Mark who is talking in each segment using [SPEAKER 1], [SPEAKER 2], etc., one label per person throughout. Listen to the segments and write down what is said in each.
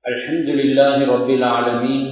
[SPEAKER 1] الحمد لله رب العالمين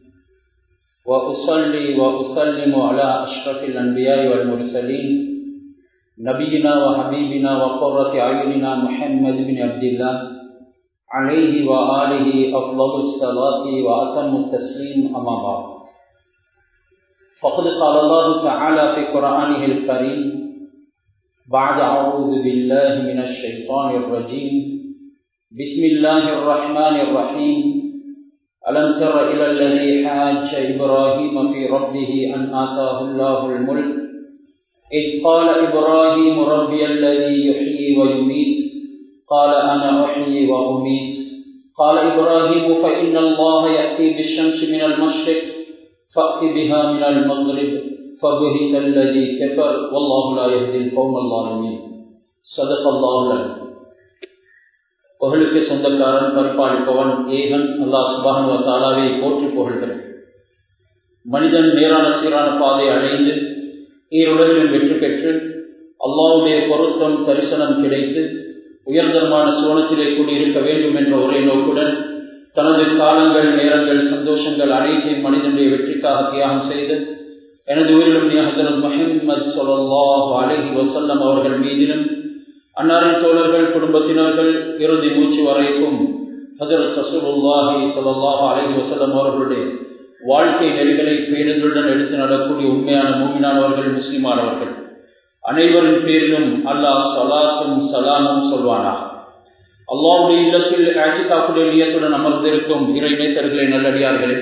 [SPEAKER 1] وأصلي وأسلم على أشرف الأنبياء والمرسلين نبينا وحبيبنا وقرة أعيننا محمد بن عبد الله عليه وآله أفضل الصلاة وأتم التسليم أما بعد فقد قال الله تعالى في قرآنه الكريم بعد أعوذ بالله من الشيطان الرجيم بسم الله الرحمن الرحيم ألم تر إلى الذي حاج إبراهيم في ربه أن آتاه الله الملك إذ قال إبراهيم ربي الذي يحيي ويميت قال أنا أحيي وأميت قال إبراهيم فإن الله يأتي بالشمس من المشرق فأت بها من المغرب فبهت الذي كفر والله لا يهدي القوم الظالمين صدق الله العظيم புகழுக்கு சொந்தக்காரன் பரிபாலிப்பவன் ஏகன் அல்லாஹ் சுபானுவ தாலாவை போற்றி புகழ்கிறேன் மனிதன் நேரான சீரான பாதை அடைந்து ஈருலகிலும் வெற்றி பெற்று அல்லாவுடைய பொருத்தம் தரிசனம் கிடைத்து உயர்தரமான சுவனத்திலே கூடியிருக்க வேண்டும் என்ற ஒரே நோக்குடன் தனது காலங்கள் நேரங்கள் சந்தோஷங்கள் அனைத்தையும் மனிதனுடைய வெற்றிக்காக தியாகம் செய்து எனது உயிரிலும் ஹசரத் மஹம்மது சொல்லாஹ் அலஹி வசல்லம் அவர்கள் மீதிலும் அன்னாரின் தோழர்கள் குடும்பத்தினர்கள் இறுதி மூச்சு வரைக்கும் ஹசரத் ரசூலுல்லாஹி சொல்லாஹ் அலஹி வசல்லம் அவர்களுடைய வாழ்க்கை நெறிகளை பேருந்துடன் எடுத்து நடக்கூடிய உண்மையான மூமினானவர்கள் முஸ்லிமானவர்கள் அனைவரின் பேரிலும் அல்லாஹ் சலாத்தும் சலாமும் சொல்வானா அல்லாவுடைய இல்லத்தில் ஆட்சிக்காப்புடைய நியத்துடன் அமர்ந்திருக்கும் இறை நேசர்களே நல்லடியார்களே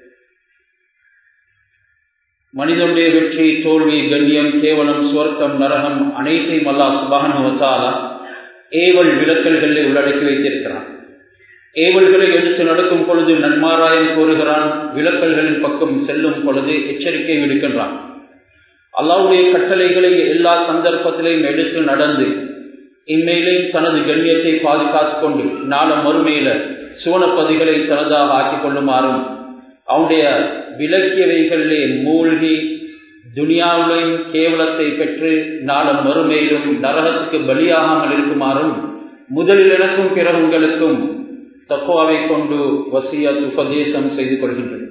[SPEAKER 1] மனிதனுடைய வெற்றி தோல்வி கண்ணியம் கேவலம் சுவர்க்கம் நரகம் அனைத்தையும் அல்லாஹ் சுபானுவத்தாலா ஏவல் விளக்கல்களை உள்ளடக்கி வைத்திருக்கிறான் ஏவல்களை எடுத்து நடக்கும் பொழுது நன்மாராயம் கூறுகிறான் விளக்கல்களின் பக்கம் செல்லும் பொழுது எச்சரிக்கை விடுக்கின்றான் அல்லாவுடைய கட்டளைகளை எல்லா சந்தர்ப்பத்திலையும் எடுத்து நடந்து இம்மையிலையும் தனது கண்ணியத்தை பாதுகாத்துக் கொண்டு நாள மறுமையில சுவனப்பதிகளை தனதாக ஆக்கிக் கொள்ளுமாறும் அவனுடைய விலக்கியவைகளிலே மூழ்கி துனியாவிலையும் கேவலத்தை பெற்று நாள மறுமையிலும் நரகத்துக்கு பலியாகாமல் இருக்குமாறும் முதலில் எனக்கும் பிற உங்களுக்கும் தக்குவாவை கொண்டு வசியத் உபதேசம் செய்து கொள்கின்றது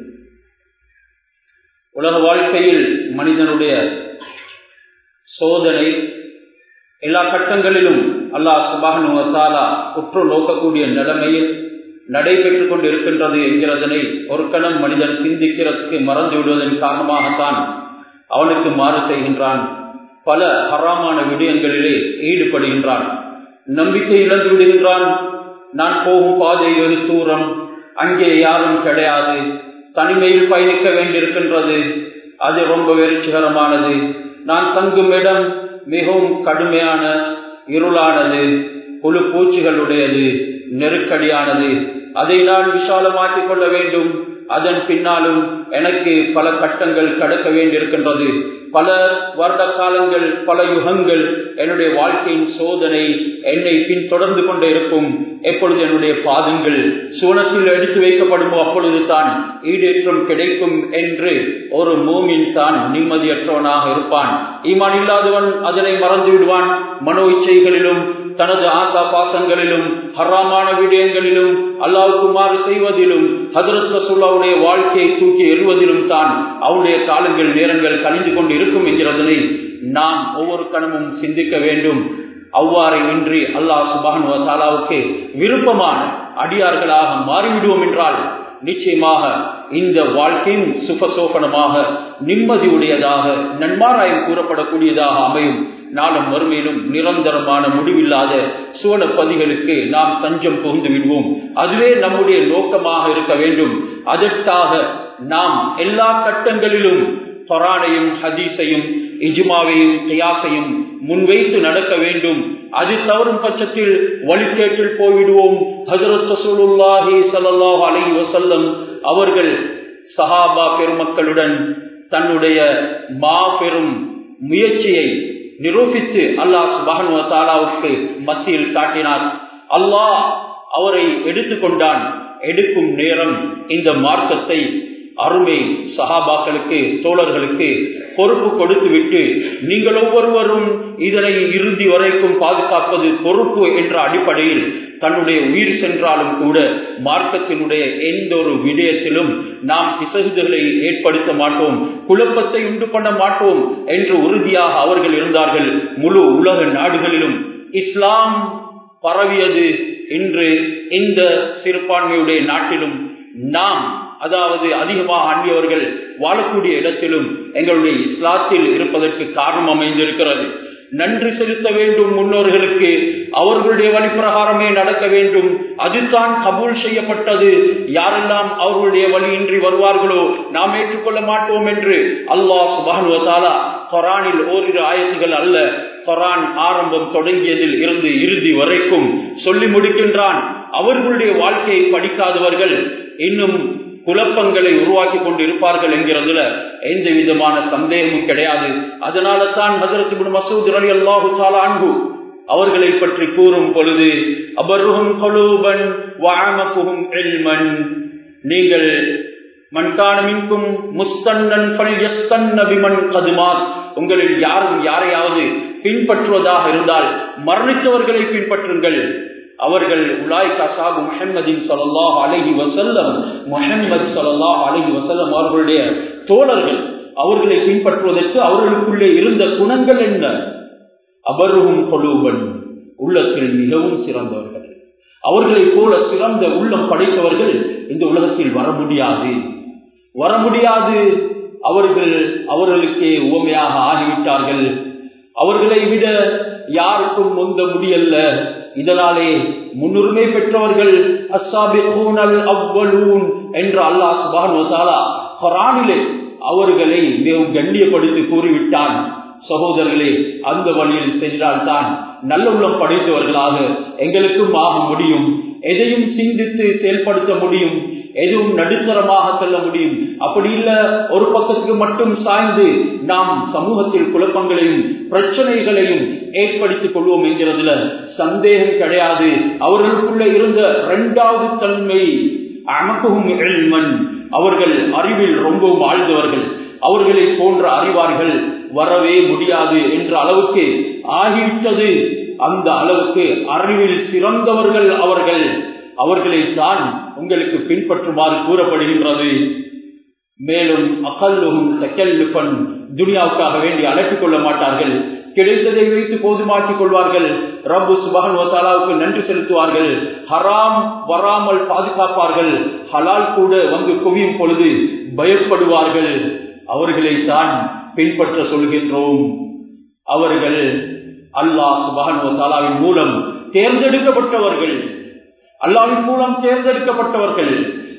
[SPEAKER 1] உலக வாழ்க்கையில் மனிதனுடைய சோதனை எல்லா கட்டங்களிலும் அல்லாஹ் சுபானுவத்தாலா உற்று நோக்கக்கூடிய நிலைமையில் நடைபெற்றுக் கொண்டு இருக்கின்றது என்கிறதனை ஒரு கணம் மனிதன் சிந்திக்கிறதுக்கு மறந்து விடுவதன் காரணமாகத்தான் அவனுக்கு மாறு செய்கின்றான் பல ஹராமான விடயங்களிலே ஈடுபடுகின்றான் நம்பிக்கை இழந்து விடுகின்றான் நான் போகும் பாதை ஒரு தூரம் அங்கே யாரும் கிடையாது தனிமையில் பயணிக்க வேண்டியிருக்கின்றது அது ரொம்ப வெறிச்சிகரமானது நான் தங்கும் இடம் மிகவும் கடுமையான இருளானது புழு பூச்சிகளுடையது நெருக்கடியானது அதை நான் விசாலமாக்கிக் கொள்ள வேண்டும் அதன் பின்னாலும் எனக்கு பல கட்டங்கள் கடக்க வேண்டியிருக்கின்றது பல வருட காலங்கள் பல யுகங்கள் என்னுடைய வாழ்க்கையின் சோதனை என்னை பின்தொடர்ந்து கொண்டே இருக்கும் எப்பொழுது என்னுடைய பாதங்கள் சூனத்தில் எடுத்து வைக்கப்படுமோ அப்பொழுது தான் ஈடேற்றம் கிடைக்கும் என்று ஒரு மூமின் தான் நிம்மதியற்றவனாக இருப்பான் ஈமான் இல்லாதவன் அதனை மறந்து விடுவான் மனோ இச்சைகளிலும் தனது ஆசா பாசங்களிலும் ஹராமான விடயங்களிலும் அல்லாவுக்கு மாறு செய்வதிலும் ஹதரத் ரசுல்லாவுடைய வாழ்க்கையை தூக்கி எறுவதிலும் தான் அவனுடைய காலங்கள் நேரங்கள் கழிந்து கொண்டு இருக்கும் என்கிறதனை நாம் ஒவ்வொரு கணமும் சிந்திக்க வேண்டும் அவ்வாறு இன்றி அல்லாஹ் சுபான் தாலாவுக்கு விருப்பமான அடியார்களாக மாறிவிடுவோம் என்றால் நிச்சயமாக இந்த வாழ்க்கையும் சுபசோபனமாக நிம்மதியுடையதாக நன்மாராயம் கூறப்படக்கூடியதாக அமையும் நாளும் மறுமையிலும் நிரந்தரமான முடிவில்லாத சுவனப்பதிகளுக்கு நாம் தஞ்சம் புகுந்து விடுவோம் அதுவே நம்முடைய நோக்கமாக இருக்க வேண்டும் அதற்காக நாம் எல்லா கட்டங்களிலும் பரானையும் ஹதீஸையும் இஜுமாவையும் கியாசையும் முன்வைத்து நடக்க வேண்டும் அது தவறும் பட்சத்தில் வழிகேட்டில் போய்விடுவோம் ஹசரத் ரசூலுல்லாஹி சல்லாஹ் அலி வசல்லம் அவர்கள் சஹாபா பெருமக்களுடன் தன்னுடைய மாபெரும் முயற்சியை நிரூபித்து அல்லாஹ் சுபானு தாலாவுக்கு மத்தியில் காட்டினார் அல்லாஹ் அவரை எடுத்துக்கொண்டான் எடுக்கும் நேரம் இந்த மார்க்கத்தை அருமை சகாபாக்களுக்கு தோழர்களுக்கு பொறுப்பு கொடுத்து விட்டு நீங்கள் ஒவ்வொருவரும் இதனை இறுதி வரைக்கும் பாதுகாப்பது பொறுப்பு என்ற அடிப்படையில் தன்னுடைய உயிர் சென்றாலும் கூட மார்க்கத்தினுடைய எந்த ஒரு விடயத்திலும் நாம் பிசகுதலை ஏற்படுத்த மாட்டோம் குழப்பத்தை உண்டு பண்ண மாட்டோம் என்று உறுதியாக அவர்கள் இருந்தார்கள் முழு உலக நாடுகளிலும் இஸ்லாம் பரவியது இன்று இந்த சிறுபான்மையுடைய நாட்டிலும் நாம் அதாவது அதிகமாக அந்நியவர்கள் வாழக்கூடிய இடத்திலும் எங்களுடைய இஸ்லாத்தில் இருப்பதற்கு காரணம் அமைந்திருக்கிறது நன்றி செலுத்த வேண்டும் முன்னோர்களுக்கு அவர்களுடைய வழிப்பிரகாரமே நடக்க வேண்டும் அதுதான் கபூல் செய்யப்பட்டது யாரெல்லாம் அவர்களுடைய வழியின்றி வருவார்களோ நாம் ஏற்றுக்கொள்ள மாட்டோம் என்று அல்லாஹ் சுபானுவதாலா கொரானில் ஓரிரு ஆயத்துகள் அல்ல கொரான் ஆரம்பம் தொடங்கியதில் இருந்து இறுதி வரைக்கும் சொல்லி முடிக்கின்றான் அவர்களுடைய வாழ்க்கையை படிக்காதவர்கள் இன்னும் குழப்பங்களை உருவாக்கி கொண்டு இருப்பார்கள் என்கிறதுல எந்த விதமான சந்தேகமும் கிடையாது அதனால தான் ஹசரத் மசூத் அலி அல்லாஹு அன்பு அவர்களை பற்றி கூறும் பொழுது அபருகும் கொலூபன் வாமகுகும் எல்மன் நீங்கள் மண்காணமின்கும் முஸ்தன்னன் பல்யஸ்தன்னபிமன் கதுமார் உங்களில் யாரும் யாரையாவது பின்பற்றுவதாக இருந்தால் மரணித்தவர்களை பின்பற்றுங்கள் அவர்கள் உலாய் கசாபு முஹம்மதின் சல்லாஹ் அலஹி வசல்லம் முஹம்மது சல்லாஹ் அலஹி வசல்லம் அவர்களுடைய தோழர்கள் அவர்களை பின்பற்றுவதற்கு அவர்களுக்குள்ளே இருந்த குணங்கள் என்ன அபருவும் கொலூபன் உள்ளத்தில் மிகவும் சிறந்தவர்கள் அவர்களைப் போல சிறந்த உள்ளம் படைத்தவர்கள் இந்த உலகத்தில் வர முடியாது வர முடியாது அவர்கள் அவர்களுக்கே உவமையாக ஆகிவிட்டார்கள் அவர்களை விட யாருக்கும் முந்த முடியல்ல இதனாலே முன்னுரிமை பெற்றவர்கள் அவ்வளூன் என்று அல்லாஹ் சுபான் குரானிலே அவர்களை மிகவும் கண்ணியப்படுத்தி கூறிவிட்டான் சகோதரர்களே அந்த வழியில் சென்றால்தான் நல்ல உள்ளம் படைத்தவர்களாக எங்களுக்கும் ஆக முடியும் எதையும் சிந்தித்து செயல்படுத்த முடியும் எதுவும் நடுத்தரமாக செல்ல முடியும் அப்படி இல்ல ஒரு பக்கத்துக்கு மட்டும் சாய்ந்து நாம் சமூகத்தில் குழப்பங்களையும் பிரச்சனைகளையும் ஏற்படுத்திக் கொள்வோம் என்கிறதுல சந்தேகம் கிடையாது அவர்களுக்குள்ள இருந்த இரண்டாவது தன்மை அமக்கும் எழ்மன் அவர்கள் அறிவில் ரொம்பவும் ஆழ்ந்தவர்கள் அவர்களை போன்ற அறிவார்கள் வரவே முடியாது என்ற அளவுக்கு ஆகிவிட்டது அந்த அளவுக்கு அறிவில் சிறந்தவர்கள் அவர்கள் அவர்களை தான் உங்களுக்கு பின்பற்றுமாறு கூறப்படுகின்றது மேலும் அகல்லுகும் செக்கல்லுபன் துனியாவுக்காக வேண்டி அழைத்துக் கொள்ள மாட்டார்கள் கிடைத்ததை வைத்து போதுமாக்கிக் கொள்வார்கள் ரப்பு சுபகன் வசாலாவுக்கு நன்றி செலுத்துவார்கள் ஹராம் வராமல் பாதுகாப்பார்கள் ஹலால் கூட வந்து குவியும் பொழுது பயப்படுவார்கள் அவர்களை தான் பின்பற்ற சொல்கின்றோம் அவர்கள் அல்லாஹ் சுபகன் வசாலாவின் மூலம் தேர்ந்தெடுக்கப்பட்டவர்கள் அல்லாவின் மூலம் தேர்ந்தெடுக்கப்பட்டவர்கள்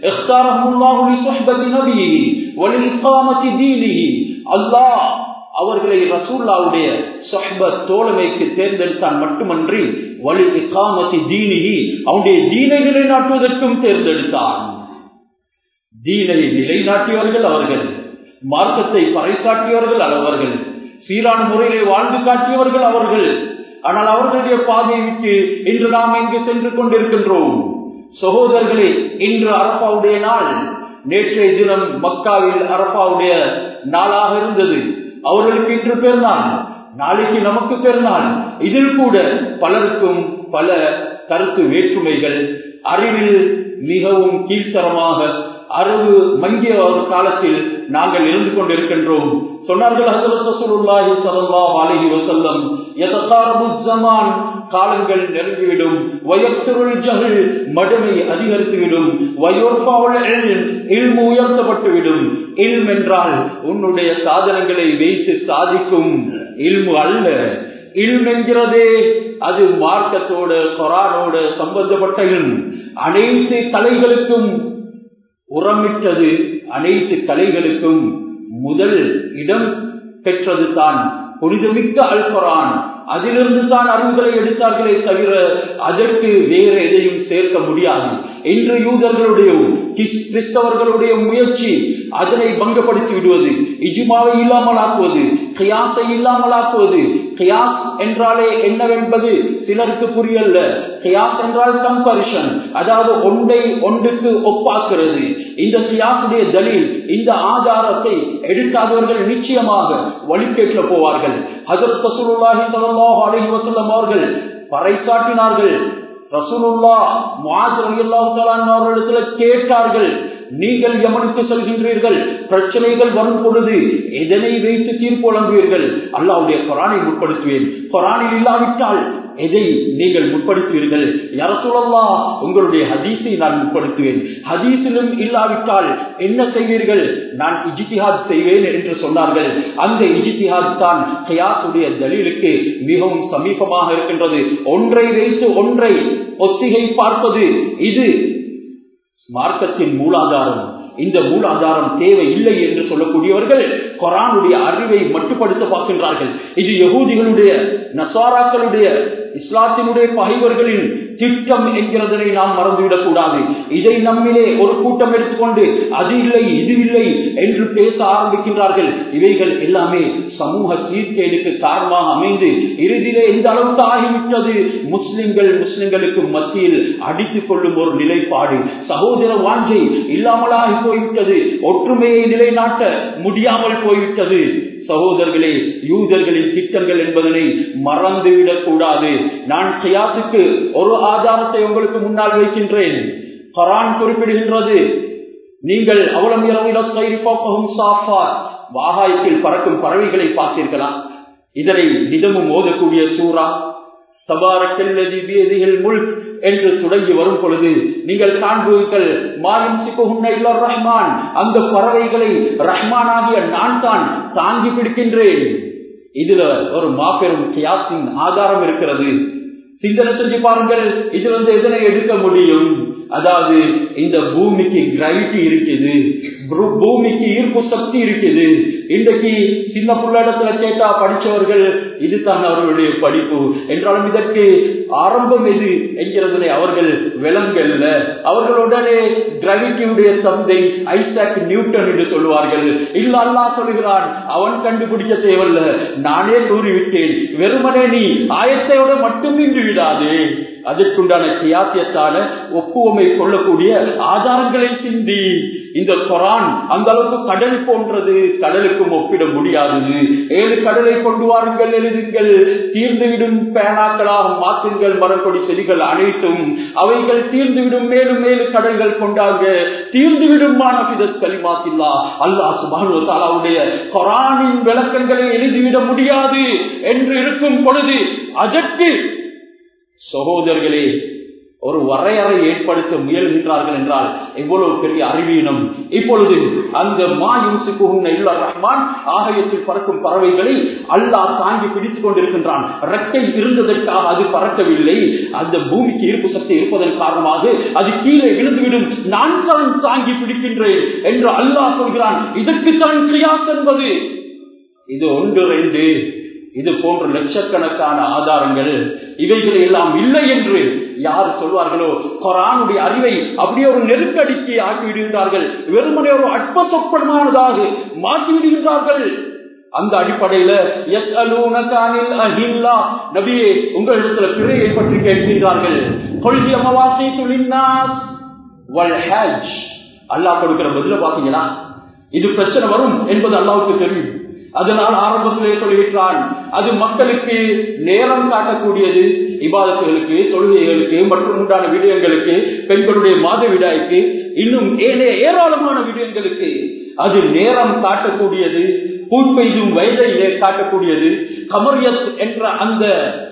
[SPEAKER 1] அல்லாஹ் அவர்களை ரசூல்லாவுடைய சொஹ்பத் தோழமைக்கு தேர்ந்தெடுத்தான் மட்டுமன்றி வலி இக்காமத்தி தீனிகி அவனுடைய தீனை நிலைநாட்டுவதற்கும் தேர்ந்தெடுத்தான் தீனை நிலைநாட்டியவர்கள் அவர்கள் மார்க்கத்தை பறைசாட்டியவர்கள் அவர்கள் சீரான முறையிலே வாழ்ந்து காட்டியவர்கள் அவர்கள் ஆனால் அவர்களுடைய பாதையை விட்டு இன்று நாம் எங்கு சென்று கொண்டிருக்கின்றோம் சகோதரர்களே இன்று அரப்பாவுடைய நாள் நேற்றைய தினம் மக்காவில் அரப்பாவுடைய நாளாக இருந்தது அவர்களுக்கு இன்று பெருநாள் நாளைக்கு நமக்கு பெருநாள் இதில் கூட பலருக்கும் பல கருத்து வேற்றுமைகள் அறிவில் மிகவும் கீழ்த்தரமாக அறிவு மங்கிய ஒரு காலத்தில் நாங்கள் இருந்து கொண்டிருக்கின்றோம் சொன்னார்கள் ஹசரத்துல்லாஹி ஸல்லல்லாஹு அலைஹி வஸல்லம் யதகாரபு ஸமான் காலங்கள் நெருங்கிவிடும் வயக்துருல் ஜஹல் மடமை அதிகரித்துவிடும் வயோர்ஃபாவுல் இல்ம் இல்மு உயர்த்தப்பட்டுவிடும் இல்ம் என்றால் உன்னுடைய சாதனங்களை வைத்து சாதிக்கும் இல்மு அல்ல இல்ம் என்கிறதே அது மார்க்கத்தோடு கொரானோடு சம்பந்தப்பட்ட இல்ம் அனைத்து கலைகளுக்கும் உரமிட்டது அனைத்து கலைகளுக்கும் முதல் இடம் பெற்றது தான் புனிதமிக்க அல்பரான் அதிலிருந்து தான் அறிவுகளை எடுத்தார்களே தவிர அதற்கு வேறு எதையும் சேர்க்க முடியாது இன்று யூதர்களுடைய கிறிஸ்தவர்களுடைய முயற்சி அதனை பங்கப்படுத்தி விடுவது இஜுமாவை இல்லாமல் ஆக்குவது கியாசை இல்லாமல் ஆக்குவது கியாஸ் என்றாலே என்னவென்பது சிலருக்கு புரியல கியாஸ் என்றால் கம்பரிஷன் அதாவது ஒன்றை ஒன்றுக்கு ஒப்பாக்குறது இந்த கியாசுடைய தலில் இந்த ஆதாரத்தை எடுக்காதவர்கள் நிச்சயமாக வழிகேட்டில் போவார்கள் ஹஜரத் ரசூலுல்லாஹி ஸல்லல்லாஹு அலைஹி வஸல்லம் அவர்கள் பறைசாட்டினார்கள் ரசூலுல்லா முஆஸ் ரலியல்லாஹு தஆலா அவர்களிடத்துல கேட்டார்கள் நீங்கள் யமனுக்கு செல்கின்றீர்கள் பிரச்சனைகள் வரும் பொழுது எதனை வைத்து தீர்ப்பு வழங்குவீர்கள் அல்லாவுடைய குரானை முற்படுத்துவேன் குரானில் இல்லாவிட்டால் எதை நீங்கள் முற்படுத்துவீர்கள் யரசுலல்லா உங்களுடைய ஹதீஸை நான் முற்படுத்துவேன் ஹதீஸிலும் இல்லாவிட்டால் என்ன செய்வீர்கள் நான் இஜித்திஹாத் செய்வேன் என்று சொன்னார்கள் அந்த இஜித்திஹாத் தான் ஹயாசுடைய தலீலுக்கு மிகவும் சமீபமாக இருக்கின்றது ஒன்றை வைத்து ஒன்றை ஒத்திகை பார்ப்பது இது மார்க்கத்தின் மூலாதாரம் இந்த மூலாதாரம் தேவை இல்லை என்று சொல்லக்கூடியவர்கள் கொரானுடைய அறிவை மட்டுப்படுத்த பார்க்கின்றார்கள் இது யகூதிகளுடைய நசாராக்களுடைய இஸ்லாத்தினுடைய பகைவர்களின் திட்டம் என்கிறதனை நாம் மறந்துவிடக் கூடாது இதை நம்மிலே ஒரு கூட்டம் எடுத்துக்கொண்டு அது இல்லை இது இல்லை என்று பேச ஆரம்பிக்கின்றார்கள் இவைகள் எல்லாமே சமூக சீர்கேடுக்கு காரணமாக அமைந்து இறுதியிலே எந்த அளவுக்கு ஆகிவிட்டது முஸ்லிம்கள் முஸ்லிம்களுக்கு மத்தியில் அடித்துக் கொள்ளும் ஒரு நிலைப்பாடு சகோதர வாஞ்சை இல்லாமலாகி போய்விட்டது ஒற்றுமையை நிலைநாட்ட முடியாமல் போய்விட்டது சகோதரர்களே யூதர்களின் திட்டங்கள் என்பதனை மறந்துவிடக் கூடாது நான் கியாசுக்கு ஒரு ஆதாரத்தை உங்களுக்கு முன்னால் வைக்கின்றேன் கரான் குறிப்பிடுகின்றது நீங்கள் அவலம் இரவும் சாஃபார் வாகாயத்தில் பறக்கும் பறவைகளை பார்த்தீர்களா இதனை நிதமும் ஓதக்கூடிய சூறா தபாரக்கல்லதி பேதிகள் முள் என்று தொடங்கி வரும் பொழுது நீங்கள் காண்பீர்கள் மாலிம் சிக்குஹுன்ன ரஹ்மான் அந்த பறவைகளை ரஹ்மானாகிய நான் தான் தாங்கி பிடிக்கின்றேன் இதுல ஒரு மாபெரும் கியாசின் ஆதாரம் இருக்கிறது சிந்தனை செஞ்சு பாருங்கள் இதுல வந்து எதனை எடுக்க முடியும் அதாவது இந்த பூமிக்கு கிராவிட்டி இருக்குது பூமிக்கு ஈர்ப்பு சக்தி இருக்குது இன்றைக்கு சின்ன பிள்ளைடத்துல கேட்டா படிச்சவர்கள் இதுதான் அவர்களுடைய படிப்பு என்றாலும் இதற்கு ஆரம்பம் எது என்கிறதனை அவர்கள் விளங்கல்ல அவர்களுடனே கிராவிட்டியுடைய தந்தை ஐசாக் நியூட்டன் என்று சொல்வார்கள் இல்ல அல்லா சொல்கிறான் அவன் கண்டுபிடிக்க தேவையில்ல நானே கூறிவிட்டேன் வெறுமனே நீ ஆயத்தையோட மட்டும் நின்று விடாதே அதற்குண்டான கியாசியத்தான ஒப்புவமை கொள்ளக்கூடிய ஆதாரங்களை சிந்தி இந்த கொரான் அந்த அளவுக்கு கடல் போன்றது கடலுக்கும் ஒப்பிட முடியாதது ஏழு கடலை கொண்டு வாருங்கள் எழுதுங்கள் தீர்ந்துவிடும் பேனாக்களாக மாற்றுங்கள் மரக்கொடி செடிகள் அனைத்தும் அவைகள் தீர்ந்துவிடும் மேலும் மேலும் கடல்கள் கொண்டாங்க தீர்ந்துவிடும் மாணவித கலிமாத்தில்லா அல்லாஹ் சுபானுடைய கொரானின் விளக்கங்களை எழுதிவிட முடியாது என்று இருக்கும் பொழுது அதற்கு சகோதரர்களே ஒரு வரையறை ஏற்படுத்த முயல்கின்றார்கள் என்றால் எவ்வளவு பெரிய அறிவீனம் இப்பொழுது அந்த ரஹ்மான் ஆகயத்தில் பறக்கும் பறவைகளை அல்லாஹ் தாங்கி பிடித்துக் கொண்டிருக்கின்றான் ரெக்கை இருந்ததற்காக அது பறக்கவில்லை அந்த பூமிக்கு ஈர்ப்பு சக்தி இருப்பதன் காரணமாக அது கீழே விழுந்துவிடும் நான் தான் தாங்கி பிடிக்கின்றேன் என்று அல்லாஹ் சொல்கிறான் இதற்கு தான் கிரியாஸ் என்பது இது ஒன்று ரெண்டு இது போன்ற லட்சக்கணக்கான ஆதாரங்கள் இவைகள் எல்லாம் இல்லை என்று யார் சொல்வார்களோ கொரானுடைய அறிவை அப்படியே ஒரு நெருக்கடிக்கு ஆக்கி விடுகின்றார்கள் வெறுமனே ஒரு அற்ப சொற்பமானதாக மாற்றி விடுகின்றார்கள் அந்த அடிப்படையில எஸ் அலூனகானில் அஹில்லா நபியே உங்களிடத்துல பிறையை பற்றி கேட்கின்றார்கள் கொள்கை அமாவாசை துளின்னாஸ் வல் ஹஜ் அல்லாஹ் கொடுக்கிற பதில பாத்தீங்களா இது பிரச்சனை வரும் என்பது அல்லாவுக்கு தெரியும் அதனால் ஆரம்பத்திலே சொல்லிவிட்டான் அது மக்களுக்கு நேரம் காட்டக்கூடியது இபாதத்துகளுக்கு தொழுகைகளுக்கு மற்றும் உண்டான விடயங்களுக்கு பெண்களுடைய மாத விடாய்க்கு இன்னும் ஏனைய ஏராளமான விடயங்களுக்கு அது நேரம் காட்டக்கூடியது பூ பெய்தும் வயதை காட்டக்கூடியது கமரியத் என்ற அந்த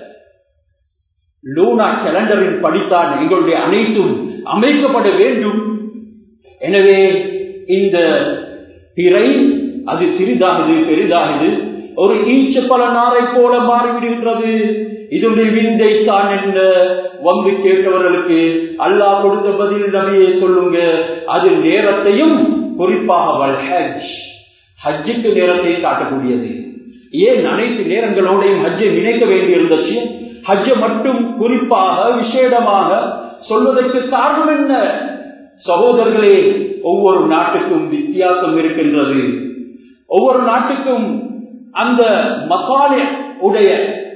[SPEAKER 1] லூனா கேலண்டரின் படித்தான் எங்களுடைய அனைத்தும் அமைக்கப்பட வேண்டும் எனவே இந்த பிறை அது சிறிதாகுது பெரிதாகுது ஒரு ஈச்ச பல நாரை போல மாறிவிடுகின்றது இதனுடைய விந்தை தான் என்ன வந்து கேட்டவர்களுக்கு அல்லாஹ் கொடுத்த பதில் நபியே சொல்லுங்க அது நேரத்தையும் குறிப்பாக வல் ஹஜ் ஹஜ்ஜுக்கு நேரத்தை காட்டக்கூடியது ஏன் அனைத்து நேரங்களோடையும் ஹஜ்ஜை இணைக்க வேண்டியிருந்துச்சு ஹஜ்ஜை மட்டும் குறிப்பாக விசேடமாக சொல்வதற்கு காரணம் என்ன சகோதரர்களே ஒவ்வொரு நாட்டுக்கும் வித்தியாசம் இருக்கின்றது ஒவ்வொரு நாட்டுக்கும் அந்த மக்காலே உடைய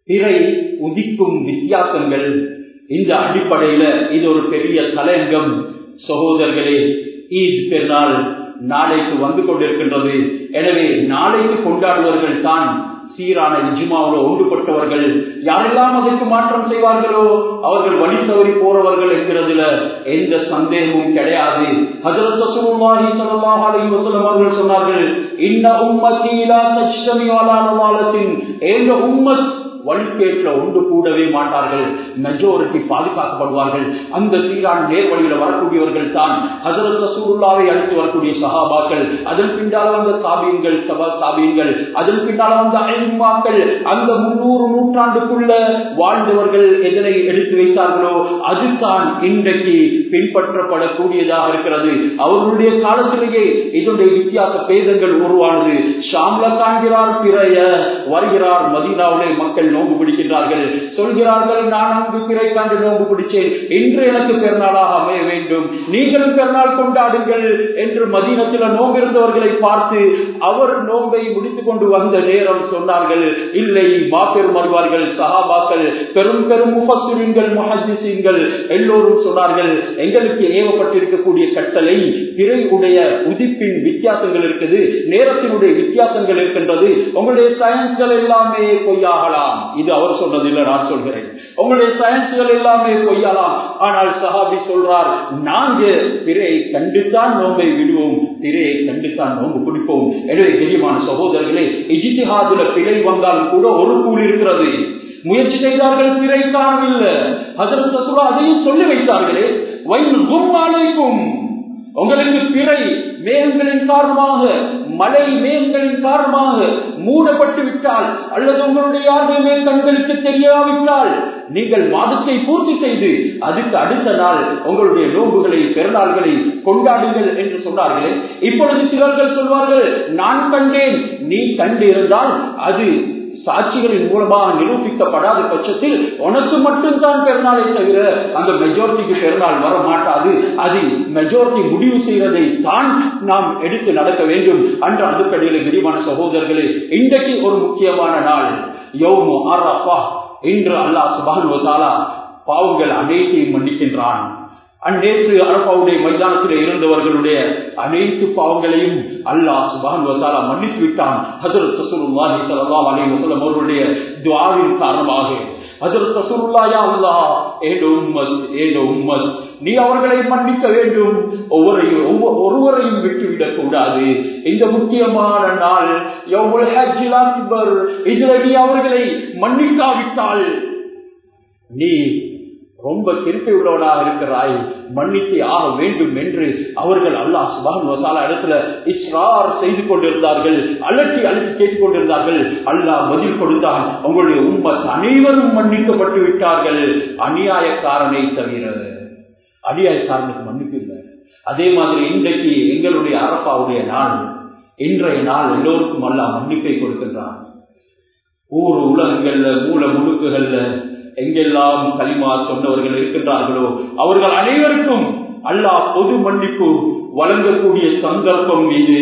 [SPEAKER 1] பிறை உதிக்கும் வித்தியாசங்கள் இந்த அடிப்படையில இது ஒரு பெரிய தலையங்கம் சகோதரர்களே ஈத் பெருநாள் நாளைக்கு வந்து கொண்டிருக்கின்றது எனவே நாளைக்கு கொண்டாடுவர்கள் தான் சீரான இஜுமாவில் ஒன்றுபட்டவர்கள் யாரெல்லாம் அதற்கு மாற்றம் செய்வார்களோ அவர்கள் வழி தவறி போறவர்கள் என்கிறதுல எந்த சந்தேகமும் கிடையாது ஹஜரத் ரசூலுல்லாஹி ஸல்லல்லாஹு அலைஹி வஸல்லம் அவர்கள் சொன்னார்கள் இன்ன உம்மத்தி லா தஜ்தமி அலா நவாலத்தின் என்ற உம்மத் வழிகேட்டில் ஒன்று கூடவே மாட்டார்கள் மெஜாரிட்டி பாதுகாக்கப்படுவார்கள் அந்த சீரான நேர்வழியில வரக்கூடியவர்கள் தான் ஹசரத் ரசூலுல்லாவை அழைத்து வரக்கூடிய சகாபாக்கள் அதன் பின்னால் வந்த சாபியங்கள் சபா சாபியங்கள் அதன் பின்னால் வந்த ஐமாக்கள் அந்த முன்னூறு நூற்றாண்டுக்குள்ள வாழ்ந்தவர்கள் எதனை எடுத்து வைத்தார்களோ அதுதான் இன்றைக்கு பின்பற்றப்படக்கூடியதாக இருக்கிறது அவர்களுடைய காலத்திலேயே இதனுடைய வித்தியாச பேதங்கள் உருவானது ஷாம்ல காண்கிறார் பிறைய வருகிறார் மதீனாவிலே மக்கள் நோன்பு பிடிக்கின்றார்கள் சொல்கிறார்கள் நான் அங்கு பிறை கண்டு நோன்பு பிடிச்சேன் இன்று எனக்கு பெருநாளாக அமைய வேண்டும் நீங்களும் பெருநாள் கொண்டாடுங்கள் என்று மதீனத்தில் நோன்பு இருந்தவர்களை பார்த்து அவர் நோன்பை முடித்துக் கொண்டு வந்த நேரம் சொன்னார்கள் இல்லை மாபெரும் வருவார்கள் சஹாபாக்கள் பெரும் பெரும் முஃபஸ்ஸிரீன்கள் முஹத்திஸீன்கள் எல்லோரும் சொன்னார்கள் எங்களுக்கு ஏவப்பட்டிருக்கக்கூடிய கட்டளை பிறை உடைய உதிப்பின் வித்தியாசங்கள் இருக்குது நேரத்தினுடைய வித்தியாசங்கள் இருக்கின்றது உங்களுடைய சயின்ஸ்கள் எல்லாமே பொய்யாகலாம் இது அவர் சொன்னது இல்லை நான் சொல்கிறேன் உங்களுடைய சயின்ஸ்கள் எல்லாமே பொய்யாலாம் ஆனால் சஹாபி சொல்றார் நாங்க பிறையை கண்டுத்தான் நோம்பை விடுவோம் பிறையை கண்டுத்தான் நோம்பு பிடிப்போம் எனவே தெரியுமான சகோதரர்களே இஜித்திஹாதுல பிழை வந்தாலும் கூட ஒரு கூலி இருக்கிறது முயற்சி செய்தார்கள் பிறை காணவில்லை அதற்கு அதையும் சொல்லி வைத்தார்களே வயல் கும்மாலைக்கும் உங்களுக்கு பிறை மேகங்களின் காரணமாக மழை மேகங்களின் காரணமாக மூடப்பட்டு விட்டால் அல்லது உங்களுடைய யாருடைய கண்களுக்கு தெரியாவிட்டால் நீங்கள் மாதத்தை பூர்த்தி செய்து அதுக்கு அடுத்த நாள் உங்களுடைய நோன்புகளை பெருநாள்களை கொண்டாடுங்கள் என்று சொன்னார்களே இப்பொழுது சிலர்கள் சொல்வார்கள் நான் கண்டேன் நீ கண்டு இருந்தால் அது சாட்சிகளின் மூலமாக நிரூபிக்கப்படாத பட்சத்தில் உனக்கு மட்டும்தான் பெருநாளை தவிர அந்த மெஜாரிட்டிக்கு பெருநாள் வர மாட்டாது அது மெஜாரிட்டி முடிவு செய்வதை தான் நாம் எடுத்து நடக்க வேண்டும் அன்று அதுக்கடியில் விரிவான சகோதரர்களே இன்றைக்கு ஒரு முக்கியமான நாள் யோமு அரப்பா இன்று அல்லாஹ் சுபானுவதாலா பாவங்கள் அனைத்தையும் மன்னிக்கின்றான் அந்நேற்று அரப்பாவுடைய மைதானத்தில் இருந்தவர்களுடைய அனைத்து பாவங்களையும் அல்லாஹ் சுபான் வந்தாலா மன்னித்து விட்டான் ஹசரத் ரசூலுல்லாஹி ஸல்லல்லாஹு அலைஹி வஸல்லம் அவர்களுடைய துஆவின் காரணமாக ஹசரத் ரசூலுல்லாஹி அல்லாஹ் ஏதோ உம்மத் ஏதோ உம்மத் நீ அவர்களை மன்னிக்க வேண்டும் ஒவ்வொருவரையும் ஒருவரையும் விட்டுவிடக் கூடாது இந்த முக்கியமான நாள் யௌமுல் ஹஜ்ஜில் அக்பர் இதில் நீ அவர்களை மன்னிக்காவிட்டால் நீ ரொம்ப கிருப்பை உள்ளவனாக இருக்கிறாய் மன்னித்தே ஆக வேண்டும் என்று அவர்கள் அல்லாஹ் சுபான் வசாலா இடத்துல இஸ்ரார் செய்து கொண்டிருந்தார்கள் அலட்டி அலட்டி கேட்டுக் கொண்டிருந்தார்கள் அல்லாஹ் பதில் கொடுத்தான் உங்களுடைய உண்மத் அனைவரும் மன்னிக்கப்பட்டு விட்டார்கள் அநியாயக்காரனை தவிர அநியாயக்காரனுக்கு மன்னிப்பு இல்லை அதே மாதிரி இன்றைக்கு எங்களுடைய அரப்பாவுடைய நாள் இன்றைய நாள் எல்லோருக்கும் அல்லாஹ் மன்னிப்பை கொடுக்கின்றான் ஊர் உலகங்கள்ல மூல முடுக்குகள்ல எங்கெல்லாம் களிமா சொன்னவர்கள் இருக்கின்றார்களோ அவர்கள் அனைவருக்கும் அல்லாஹ் பொது மன்னிப்பு வழங்கக்கூடிய சந்தர்ப்பம் இது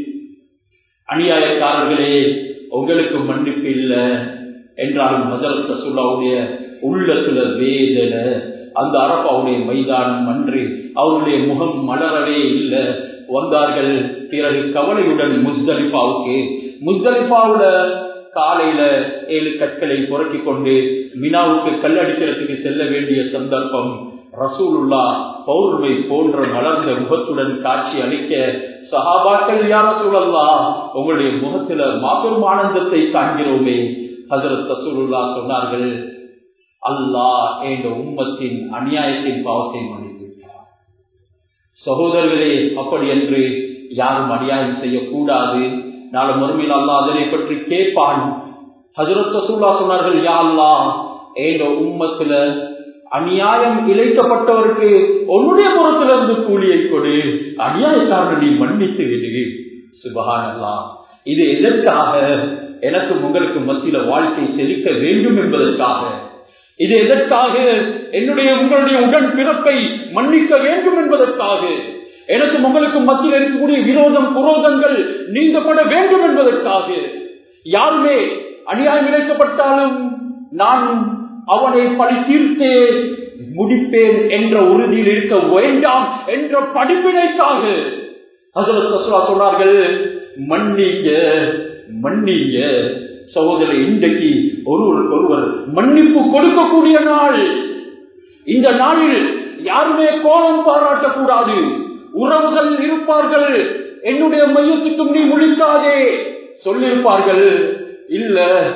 [SPEAKER 1] அநியாயக்காரர்களே உங்களுக்கு மன்னிப்பு இல்லை என்றாலும் ஹசரத் ரசூல்லாவுடைய உள்ளத்துல வேதனை அந்த அரப்பாவுடைய மைதானம் அன்று அவருடைய முகம் மலரவே இல்லை வந்தார்கள் பிறகு கவலையுடன் முஸ்தலிஃபாவுக்கு முஸ்தலிஃபாவுல காலையில ஏழு கற்களை புரட்டி கொண்டு மினாவுக்கு கல்லடிக்கிறதுக்கு செல்ல வேண்டிய சந்தர்ப்பம் ரசூலுல்லா பௌர்ணமி போன்ற மலர்ந்த முகத்துடன் காட்சி அளிக்க சஹாபாக்கள் யார சூழல்லா உங்களுடைய முகத்துல மாபெரும் ஆனந்தத்தை காண்கிறோமே ஹசரத் ரசூலுல்லா சொன்னார்கள் அல்லாஹ் என்ற உம்மத்தின் அநியாயத்தின் பாவத்தை மன்னித்து விட்டார் சகோதரர்களே அப்படி என்று யாரும் அநியாயம் செய்யக்கூடாது நாளை மறுமையில் அல்லா அதனை பற்றி கேட்பான் ஹசரத் ரசூல்லா சொன்னார்கள் யா அல்லா ஏதோ உம்மத்துல அநியாயம் இழைக்கப்பட்டவருக்கு உன்னுடைய புறத்திலிருந்து கூலியை கொடு அநியாயக்காரன் நீ மன்னித்து விடு சுபகான் அல்லா இது எதற்காக எனக்கும் உங்களுக்கு மத்தியில வாழ்க்கை செலுத்த வேண்டும் என்பதற்காக இது எதற்காக என்னுடைய உங்களுடைய உடன் பிறப்பை மன்னிக்க வேண்டும் என்பதற்காக எனக்கு உங்களுக்கு மத்தியில் இருக்கக்கூடிய விரோதம் குரோதங்கள் நீங்கப்பட வேண்டும் என்பதற்காக யாருமே அநியாயம் இழைக்கப்பட்டாலும் நான் அவனை பழி தீர்த்தே முடிப்பேன் என்ற உறுதியில் இருக்க வேண்டாம் என்ற படிப்பினைக்காக அதில் சொன்னார்கள் மன்னிங்க மன்னிங்க சகோதரர் இன்றைக்கு ஒருவருக்கு ஒருவர் மன்னிப்பு கொடுக்கக்கூடிய நாள் இந்த நாளில் யாருமே கோபம் பாராட்டக்கூடாது உறவுகள் இருப்பார்கள் என்னுடைய மையத்துக்கும் நீ முழிக்காதே சொல்லியிருப்பார்கள் இல்ல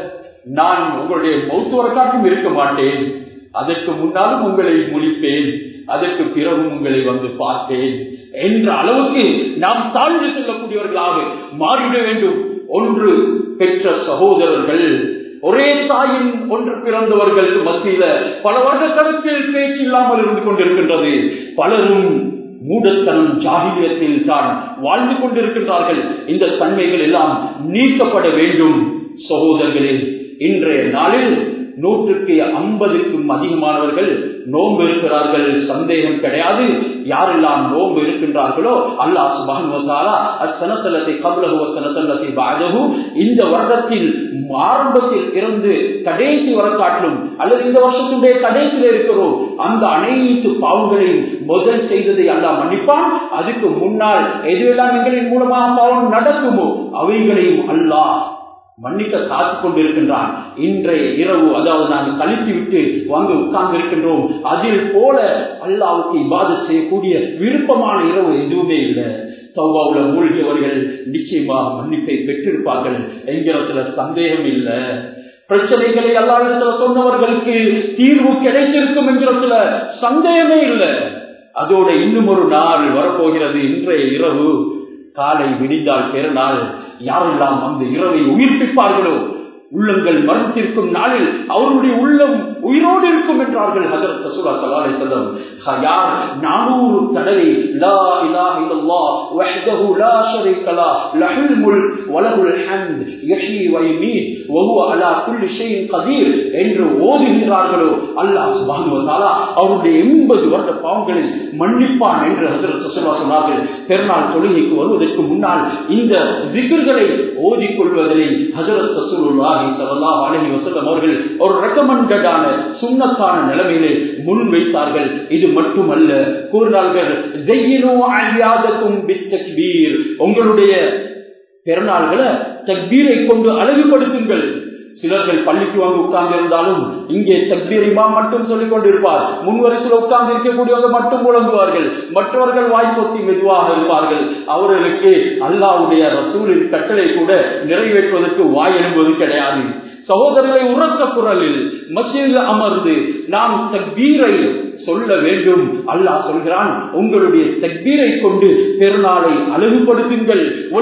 [SPEAKER 1] நான் உங்களுடைய மௌத்துவர காட்டும் இருக்க மாட்டேன் அதற்கு முன்னாலும் உங்களை முழிப்பேன் அதற்கு பிறகும் உங்களை வந்து பார்ப்பேன் என்ற அளவுக்கு நாம் தாழ்ந்து செல்லக்கூடியவர்களாக மாறிட வேண்டும் ஒன்று பெற்ற சகோதரர்கள் ஒரே தாயின் ஒன்று பிறந்தவர்கள் மத்தியில பல வருட கணக்கில் பேச்சு இல்லாமல் இருந்து கொண்டிருக்கின்றது பலரும் மூடத்தனம் ஜாகிலியத்தில் தான் வாழ்ந்து கொண்டிருக்கின்றார்கள் இந்த தன்மைகள் எல்லாம் நீக்கப்பட வேண்டும் சகோதரர்களே இன்றைய நாளில் நூற்றுக்கு ஐம்பதுக்கும் அதிகமானவர்கள் நோன்பு இருக்கிறார்கள் சந்தேகம் கிடையாது யாரெல்லாம் நோன்பு இருக்கின்றார்களோ அல்லாஹ் சுபானுவத்தாலா அச்சனத்தலத்தை கபலகுவ சனத்தல்லத்தை பாதகு இந்த வருடத்தில் ஆரம்பத்தில் இருந்து கடைசி வர காட்டிலும் அல்லது இந்த வருஷத்துடைய கடைசியில் இருக்கிறோம் அந்த அனைத்து பாவங்களையும் முதல் செய்ததை அல்லாஹ் மன்னிப்பான் அதுக்கு முன்னால் எதுவெல்லாம் எங்களின் மூலமாக பாவம் நடக்குமோ அவைகளையும் அல்லாஹ் மன்னிக்க காத்துக் கொண்டிருக்கின்றான் இன்றைய இரவு அதாவது நாங்கள் கழித்து விட்டு வாங்க உட்கார்ந்து இருக்கின்றோம் அதில் போல அல்லாவுக்கு இபாத செய்யக்கூடிய விருப்பமான இரவு எதுவுமே இல்லை சௌபாவுல மூழ்கியவர்கள் நிச்சயமாக மன்னிப்பை பெற்றிருப்பார்கள் என்கிறதுல சந்தேகம் இல்லை பிரச்சனைகளை அல்லாவிடத்துல சொன்னவர்களுக்கு தீர்வு கிடைத்திருக்கும் என்கிறதுல சந்தேகமே இல்லை அதோட இன்னும் ஒரு நாள் வரப்போகிறது இன்றைய இரவு காலை விடிந்தால் பெருநாள் யாரெல்லாம் அந்த இரவை உயிர்ப்பிப்பார்களோ உள்ளங்கள் மறுத்திருக்கும் நாளில் அவருடைய உள்ளம் உயிரோடு இருக்கும் என்றார்கள் ஹஜரத் ரசூலா ஸல்லல்லாஹு அலைஹி வஸல்லம் யார் 400 தடவை லா இலாஹ இல்லல்லாஹ் வஹ்தஹு லா ஷரீக லா லஹுல் முல்க் வ லஹுல் ஹம்த் யஹ்யி வ யுமீத் வ ஹுவ அலா குல்லி ஷைஇன் கதீர் என்று ஓதுகிறார்களோ அல்லாஹ் சுப்ஹானஹு வ தஆலா அவருடைய 80 வருட பாவங்களை மன்னிப்பான் என்று ஹஜரத் ரசூலா சொன்னார்கள் பெருநாள் தொழுகைக்கு வருவதற்கு முன்னால் இந்த திக்ர்களை ஓதிக்கொள்வதை ஹஜரத் ரசூலுல்லாஹி ஸல்லல்லாஹு அலைஹி வஸல்லம் அவர்கள் ஒரு ரெக்கமெண்டடான சுன்னத்தான நிலைமையிலே முன் வைத்தார்கள் இது மட்டுமல்ல கூறினார்கள் உங்களுடைய பிறநாள்களை தக்பீரை கொண்டு அழகுபடுத்துங்கள் சிலர்கள் பள்ளிக்கு வந்து உட்கார்ந்து இருந்தாலும் இங்கே தக்பீரிமா மட்டும் சொல்லிக் கொண்டிருப்பார் முன்வரிசையில் உட்கார்ந்து இருக்கக்கூடியவங்க மட்டும் முழங்குவார்கள் மற்றவர்கள் வாய்ப்பொத்தி மெதுவாக இருப்பார்கள் அவர்களுக்கு அல்லாவுடைய ரசூலின் கட்டளை கூட நிறைவேற்றுவதற்கு வாய் எழும்புவது கிடையாது சகோதரர்களை உறக்க குரலில் மசீதில் அமர்ந்து நாம் தக்பீரை சொல்ல வேண்டும் அல்லாஹ் சொல்கிறான் உங்களுடைய தக்பீரை கொண்டு பெருநாளை அழகுபடுத்துங்கள்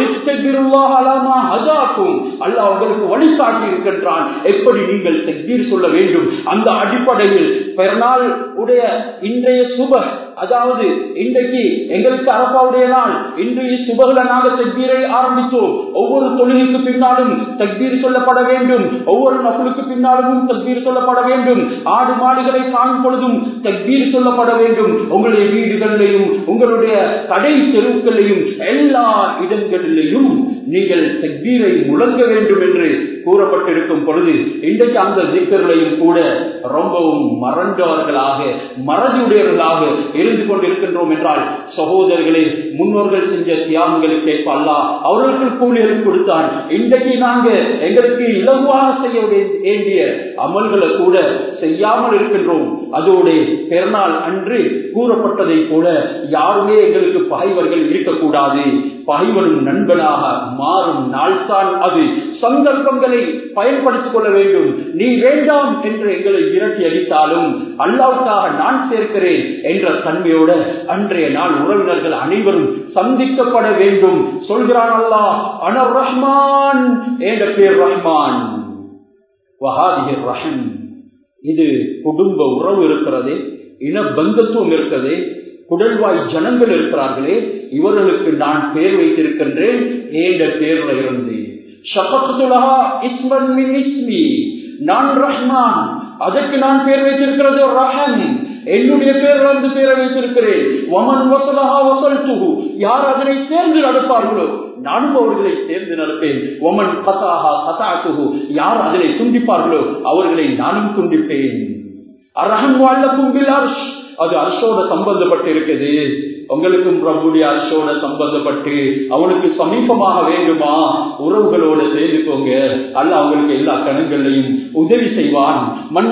[SPEAKER 1] அல்லாஹ் உங்களுக்கு வழிகாட்டி இருக்கின்றான் எப்படி நீங்கள் தக்பீர் சொல்ல வேண்டும் அந்த அடிப்படையில் பெருநாள் உடைய இன்றைய சுப அதாவது இன்றைக்கு எங்களுக்கு அரப்பாவுடைய நாள் இன்றைய சுபகுல நாங்கள் தக்பீரை ஆரம்பித்தோம் ஒவ்வொரு தொழுகைக்கு பின்னாலும் தக்பீர் சொல்லப்பட வேண்டும் ஒவ்வொரு நகுலுக்கு பின்னாலும் தக்பீர் சொல்லப்பட வேண்டும் ஆடு மாடுகளை காணும் பொழுதும் தக்பீர் சொல்லப்பட வேண்டும் உங்களுடைய வீடுகளிலையும் உங்களுடைய கடை தெருவுகளிலையும் எல்லா இடங்களிலேயும் நீங்கள் தக்பீரை முழங்க வேண்டும் என்று கூறப்பட்டிருக்கும் பொழுது இன்றைக்கு அந்த திக்கர்களையும் கூட ரொம்பவும் மறந்தவர்களாக மறதியுடையவர்களாக இருந்து கொண்டிருக்கின்றோம் என்றால் சகோதரர்களே முன்னோர்கள் செஞ்ச தியாகங்களுக்கு ஏற்ப அல்லா அவர்களுக்கு கூலியை கொடுத்தான் இன்றைக்கு நாங்க எங்களுக்கு இலகுவாக செய்ய வேண்டிய அமல்களை கூட செய்யாமல் இருக்கின்றோம் அதோட பெருநாள் அன்று கூறப்பட்டதை போல யாருமே எங்களுக்கு பகைவர்கள் இருக்கக்கூடாது பகைவனும் நண்பனாக மாறும் நாள்தான் அது சந்தர்ப்பங்களை பயன்படுத்திக் கொள்ள வேண்டும் நீ வேண்டாம் என்று எங்களை விரட்டி அடித்தாலும் அல்லாவுக்காக நான் சேர்க்கிறேன் என்ற தன்மையோட அன்றைய நாள் உறவினர்கள் அனைவரும் சந்திக்கப்பட வேண்டும் சொல்கிறான் அல்லாஹ் அனர் ரஹ்மான் என்ற பேர் ரஹ்மான் வஹாதிஹர் ரஹம் இது குடும்ப உறவு இருக்கிறது இன பந்தத்துவம் இருக்கிறது குடல்வாய் ஜனங்கள் இருக்கிறார்களே இவர்களுக்கு நான் பேர் வைத்திருக்கின்றேன் ஏண்ட பேர்ல இருந்து நான் ரஹ்மான் அதற்கு நான் பேர் வைத்திருக்கிறது ரஹம் என்னுடைய பேரில் அந்த பேரை வைத்திருக்கிறேன் ஒமன் வசலஹா வசல்துஹு யார் அதனை சேர்ந்து நடப்பார்களோ நானும் அவர்களை சேர்ந்து நடப்பேன் ஒமன் கசாஹா கசாத்துஹு யார் அதனை துண்டிப்பார்களோ அவர்களை நானும் துண்டிப்பேன் அரஹன் வாழ்க்கும் பில் அர்ஷ் அது அர்ஷோட சம்பந்தப்பட்டு இருக்குது உங்களுக்கும் பிரபுடைய அர்ஷோட சம்பந்தப்பட்டு அவனுக்கு சமீபமாக வேண்டுமா உறவுகளோட சேர்ந்துக்கோங்க அல்ல அவங்களுக்கு எல்லா கணங்களையும் உதவி செய்வான் மண்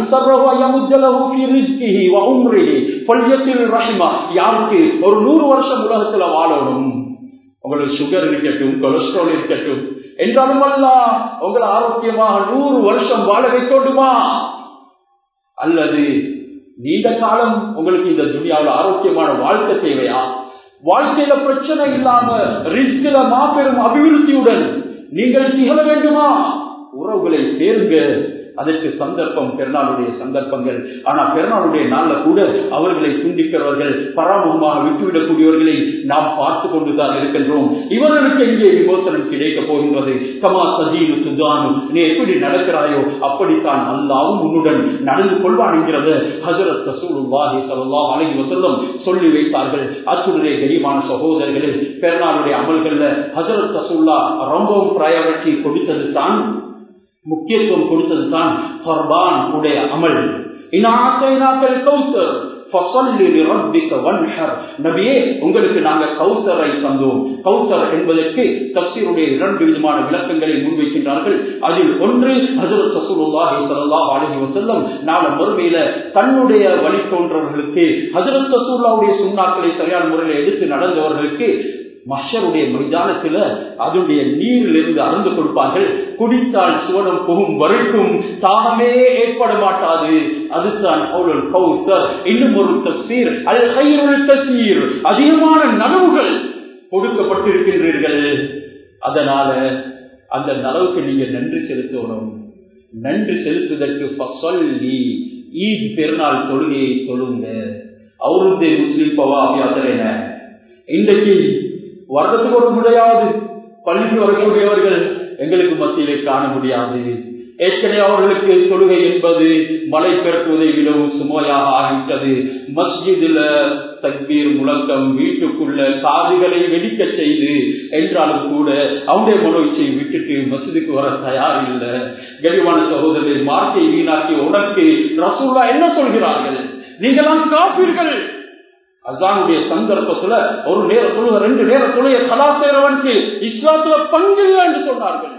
[SPEAKER 1] யாருக்கு ஒரு நூறு வருஷம் உலகத்துல வாழணும் உங்களுக்கு சுகர் இருக்கட்டும் கொலஸ்ட்ரால் இருக்கட்டும் என்றாலும் அல்ல உங்களை ஆரோக்கியமாக நூறு வருஷம் வாழ வைக்கோட்டுமா அல்லது நீண்ட காலம் உங்களுக்கு இந்த துணியாவில் ஆரோக்கியமான வாழ்க்கை தேவையா வாழ்க்கையில பிரச்சனை இல்லாம ரிஸ்கில மாபெரும் அபிவிருத்தியுடன் நீங்கள் திகழ வேண்டுமா உறவுகளை சேருங்க அதற்கு சந்தர்ப்பம் பெருநாளுடைய சந்தர்ப்பங்கள் ஆனா பெருநாளுடைய நாள்ல கூட அவர்களை துண்டிக்கிறவர்கள் பராமுகமாக விட்டுவிடக்கூடியவர்களை நாம் பார்த்து கொண்டுதான் இருக்கின்றோம் இவர்களுக்கு எங்கே விமோசனம் கிடைக்க போகின்றது கமா சதீனு சுதானு நீ எப்படி நடக்கிறாயோ அப்படித்தான் அல்லாவும் உன்னுடன் நடந்து கொள்வான் என்கிறது ஹசரத் ரசூலுல்லாஹி ஸல்லல்லாஹு அலைஹி வஸல்லம் சொல்லி வைத்தார்கள் அத்துடைய கரிமான சகோதரர்களே பெருநாளுடைய அமல்கள்ல ஹசரத் ரசூல்லா ரொம்பவும் ப்ரையாரிட்டி கொடுத்தது தான் முக்கியத்துவம் கொடுத்தது தான் ஹர்பான் உடைய அமல் நபியே உங்களுக்கு நாங்க கௌசரை தந்தோம் கௌசர் என்பதற்கு தப்சீருடைய இரண்டு விதமான விளக்கங்களை முன்வைக்கின்றார்கள் அதில் ஒன்று ஹசரத் ரசூலுல்லாஹி ஸல்லல்லாஹு அலைஹி வஸல்லம் நாள மறுமையில தன்னுடைய வழித்தோன்றவர்களுக்கு ஹசரத் ரசூலுல்லாஹுடைய சுண்ணாக்களை சரியான முறையில் எடுத்து நடந்தவர்களுக்கு மஷருடைய மைதானத்துல அதனுடைய நீரிலிருந்து அறந்து கொடுப்பார்கள் குடித்தால் சுவனம் புகும் வரைக்கும் தாகமே ஏற்பட மாட்டாது அதுதான் அவ்வளவு கௌசர் இன்னும் ஒரு தப்சீர் அது கையுள் தசீர் அதிகமான நனவுகள் கொடுக்கப்பட்டிருக்கின்றீர்கள் அதனால அந்த நலவுக்கு நீங்க நன்றி செலுத்தணும் நன்றி செலுத்துவதற்கு ஈத் பெருநாள் தொழுகையை தொழுங்க அவருடைய முஸ்லிம் பவாபியாதரேன இன்றைக்கு வருடத்துக்கு ஒரு முறையாவது பள்ளிக்கு வரக்கூடியவர்கள் எங்களுக்கு மத்தியிலே காண முடியாது ஏற்கனவே அவர்களுக்கு தொழுகை என்பது மலை பெருக்குவதை விடவும் சுமையாக ஆகிவிட்டது மஸ்ஜிதுல தக்பீர் முழக்கம் வீட்டுக்குள்ள காதுகளை வெடிக்க செய்து என்றாலும் கூட அவனுடைய மனோச்சை விட்டுட்டு மசிதுக்கு வர தயார் இல்லை கரிவான சகோதரர்கள் மார்க்கை வீணாக்கி உனக்கு ரசூல்லா என்ன சொல்கிறார்கள் நீங்களாம் காப்பீர்கள் அசானுடைய சந்தர்ப்பத்துல ஒரு நேர தொழுக ரெண்டு நேர தொழுக கலா செய்யறவனுக்கு இஸ்லாத்துல பங்கில்லை என்று சொன்னார்கள்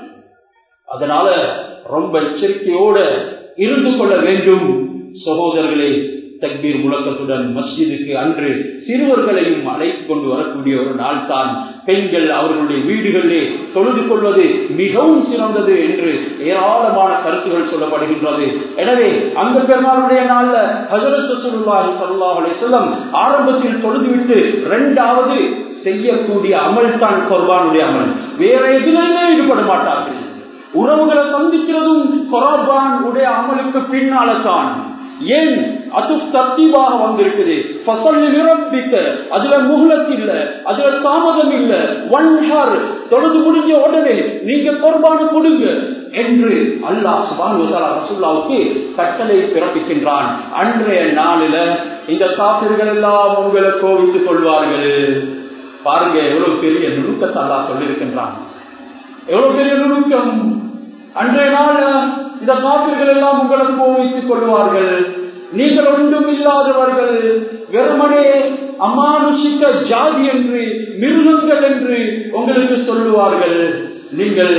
[SPEAKER 1] அதனால ரொம்ப எச்சரிக்கையோட இருந்து கொள்ள வேண்டும் சகோதரர்களே தக்பீர் முழக்கத்துடன் மஸ்ஜிதுக்கு அன்று சிறுவர்களையும் அழைத்து கொண்டு வரக்கூடிய ஒரு நாள் தான் பெண்கள் அவர்களுடைய வீடுகளிலே தொழுது கொள்வது மிகவும் சிறந்தது என்று ஏராளமான கருத்துகள் சொல்லப்படுகின்றது எனவே அந்த பெருநாளுடைய நாள்ல ஹசரத் சுல்லாஹி சல்லாஹ் அலிசல்லம் ஆரம்பத்தில் தொழுதுவிட்டு இரண்டாவது செய்யக்கூடிய அமல் தான் குர்பானுடைய அமல் வேற எதிரிலே ஈடுபட மாட்டார்கள் உறவுகளை சந்திக்கிறதும் குராபான் உடைய அமலுக்கு பின்னால தான் ஏன் அது தத்தீவாக வந்திருக்குது பசல் நிரப்பிக்க அதுல முகலத் இல்ல அதுல தாமதம் இல்ல ஒன் ஹார் தொழுது முடிஞ்ச உடனே நீங்க குர்பான கொடுங்க என்று அல்லாஹ் சுபான் ரசுல்லாவுக்கு கட்டளை பிறப்பிக்கின்றான் அன்றைய நாளில இந்த காப்பிர்கள் எல்லாம் உங்களை கோவித்துக் கொள்வார்கள் பாருங்க எவ்வளவு பெரிய நுணுக்கத்தை அல்லாஹ் சொல்லியிருக்கின்றான் எவ்வளவு பெரிய நுணுக்கம் அன்றைய நாள் இந்த காப்பிர்கள் எல்லாம் உங்களை கோவித்துக் கொள்வார்கள் நீங்கள் ஒன்றும் இல்லாதவர்கள் வெறுமனே அமானுஷிக்க ஜாதி என்று மிருகங்கள் என்று உங்களுக்கு சொல்லுவார்கள் நீங்கள்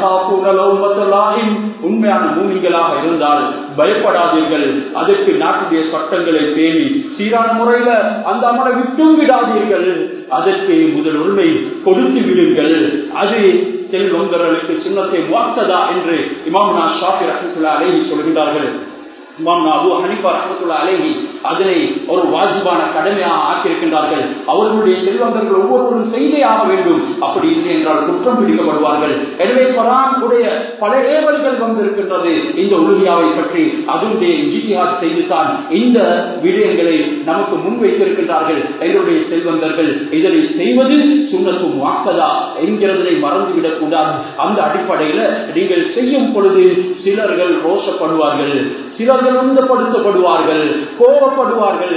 [SPEAKER 1] உண்மையான மூமிகளாக இருந்தால் பயப்படாதீர்கள் அதற்கு நாட்டுடைய சட்டங்களை பேணி சீரான முறையில அந்த அமலை விட்டும் விடாதீர்கள் அதற்கு முதல் உரிமை கொடுத்து விடுங்கள் அது செல்வங்களுக்கு சுண்ணத்தை வார்த்ததா என்று இமாம் நான் ஷாஃபி ரஹமத்துல்லா அலேஹி சொல்கிறார்கள் இமாம் அபு ஹனிஃபா ரஹமத்துல்லா அலேஹி அதனை ஒரு வாஜிபான கடமையாக ஆக்கியிருக்கின்றார்கள் அவர்களுடைய செல்வந்தர்கள் ஒவ்வொருவரும் செய்தே ஆக வேண்டும் அப்படி இல்லை என்றால் குற்றம் பிடிக்கப்படுவார்கள் எனவே குரான் உடைய பல ஏவல்கள் வந்திருக்கின்றது இந்த உலகியாவை பற்றி அதனுடைய ஜிடிஆர் செய்துதான் இந்த விடயங்களை நமக்கு முன்வைத்திருக்கின்றார்கள் எங்களுடைய செல்வந்தர்கள் இதனை செய்வது சுண்ணத்தும் வாக்கதா என்கிறதை மறந்துவிடக் கூடாது அந்த அடிப்படையில நீங்கள் செய்யும் பொழுது சிலர்கள் ரோஷப்படுவார்கள் சிலர்கள் உந்தப்படுத்தப்படுவார்கள் கோபப்படுவார்கள்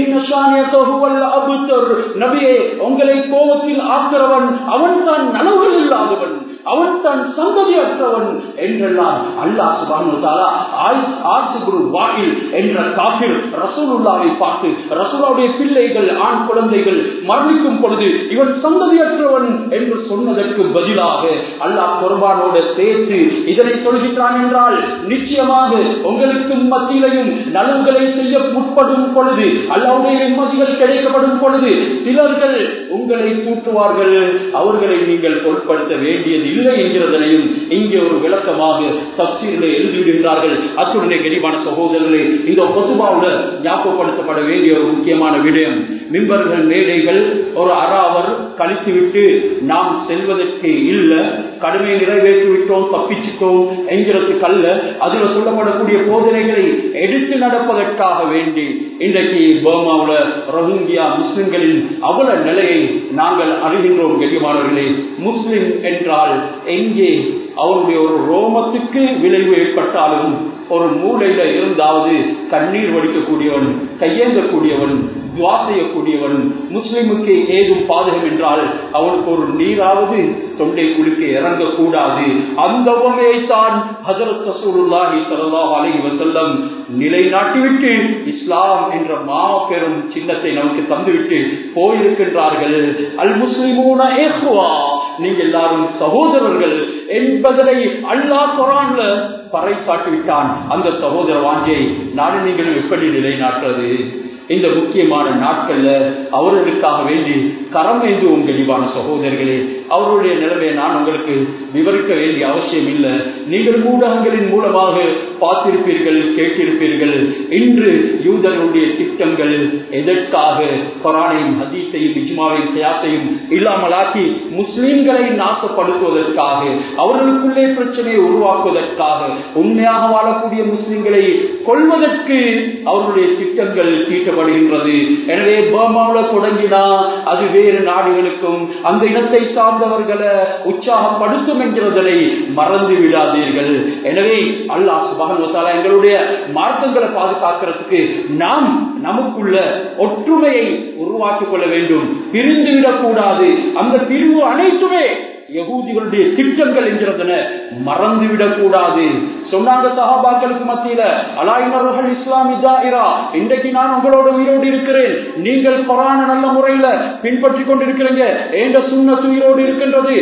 [SPEAKER 1] நபியே உங்களை கோபத்தில் ஆக்கிறவன் அவன் தான் நனவுகள் இல்லாதவன் அவன் தான் சந்ததி அற்றவன் என்றெல்லாம் அல்லாஹ் சுபானுதாலா ஆசிபுரு வாயில் என்ற காப்பில் ரசூலுல்லாவை பார்த்து ரசூலாவுடைய பிள்ளைகள் ஆண் குழந்தைகள் மரணிக்கும் பொழுது இவன் சந்ததியற்றவன் என்று சொன்னதற்கு பதிலாக அல்லாஹ் குர்பானோட சேர்த்து இதனை சொல்கின்றான் என்றால் நிச்சயமாக உங்களுக்கு மத்தியிலையும் நலன்களை செய்ய முற்படும் பொழுது அல்லாவுடைய நிம்மதிகள் கிடைக்கப்படும் பொழுது சிலர்கள் உங்களை தூற்றுவார்கள் அவர்களை நீங்கள் பொருட்படுத்த வேண்டியது இல்லை என்கிறதனையும் இங்கே ஒரு விளக்கமாக தப்சீரில் எழுதிவிடுகிறார்கள் அத்துடனே கனிவான சகோதரர்களே இந்த பொதுவாவுல ஞாபகப்படுத்தப்பட வேண்டிய ஒரு முக்கியமான விடயம் மின்பர்கள் மேடைகள் ஒரு அறாவர் கழித்துவிட்டு நாம் செல்வதற்கு இல்லை கடமையை நிறைவேற்றி விட்டோம் தப்பிச்சுட்டோம் என்கிறதுக்கு அல்ல அதில் சொல்லப்படக்கூடிய போதனைகளை எடுத்து நடப்பதற்காக வேண்டி இன்றைக்கு பர்மாவுல ரோஹிங்கியா முஸ்லிம்களின் அவல நிலையை நாங்கள் அறிகின்றோம் கெளியமானவர்களே முஸ்லிம் என்றால் எங்கே அவருடைய ஒரு ரோமத்துக்கு விளைவு ஏற்பட்டாலும் ஒரு மூளையில இருந்தாவது கண்ணீர் வடிக்கக்கூடியவன் கையேந்தக்கூடியவன் துவா செய்யக்கூடியவன் முஸ்லிமுக்கு ஏதும் பாதகம் என்றால் அவனுக்கு ஒரு நீராவது தொண்டை குளிக்க இறங்கக்கூடாது அந்த தான் ஹசரத் ரசூலுல்லாஹி ஸல்லல்லாஹு அலைஹி வஸல்லம் நிலைநாட்டிவிட்டு இஸ்லாம் என்ற மாபெரும் சின்னத்தை நமக்கு தந்துவிட்டு போயிருக்கின்றார்கள் அல் முஸ்லிமூன இஹ்வா நீங்க எல்லாரும் சகோதரர்கள் என்பதனை அல்லாஹ் குரான்ல பறைசாட்டி விட்டான் அந்த சகோதர வாஞ்சியை நானும் நீங்களும் எப்படி நிலைநாட்டுறது இந்த முக்கியமான நாட்கள்ல அவர்களுக்காக வேண்டி கரம் ஏந்துவோம் தெளிவான சகோதரர்களே அவருடைய நிலைமையை நான் உங்களுக்கு விவரிக்க வேண்டிய அவசியம் இல்லை நீங்கள் ஊடகங்களின் மூலமாக பார்த்திருப்பீர்கள் கேட்டிருப்பீர்கள் இன்று யூதர்களுடைய திட்டங்கள் எதற்காக கொரானையும் ஹதீஸையும் இஜ்மாவையும் தியாசையும் இல்லாமலாக்கி முஸ்லிம்களை நாசப்படுத்துவதற்காக அவர்களுக்குள்ளே பிரச்சனையை உருவாக்குவதற்காக உண்மையாக வாழக்கூடிய முஸ்லிம்களை கொள்வதற்கு அவர்களுடைய திட்டங்கள் தீட்டப்படுகின்றது எனவே பர்மாவில் தொடங்கினா அது வேறு நாடுகளுக்கும் அந்த இனத்தை சார்ந்தவர்களை உற்சாகப்படுத்தும் என்கிறதனை மறந்து விடாதீர்கள் எனவே அல்லாஹ் சுபான் எங்களுடைய மார்க்கங்களை பாதுகாக்கிறதுக்கு நாம் நமக்குள்ள ஒற்றுமையை உருவாக்கிக் கொள்ள வேண்டும் பிரிந்து விடக்கூடாது அந்த பிரிவு அனைத்துமே யகூதிகளுடைய திட்டங்கள் என்கிறதன மறந்துவிடக் கூடாது சொன்னாங்க சஹாபாக்களுக்கு மத்தியில அலாயினர்கள் இஸ்லாமி தாயிரா இன்றைக்கு நான் உங்களோட உயிரோடு இருக்கிறேன் நீங்கள் கொரான நல்ல முறையில பின்பற்றி கொண்டிருக்கிறீங்க என்ற சுண்ணத்து உயிரோடு இருக்கின்றது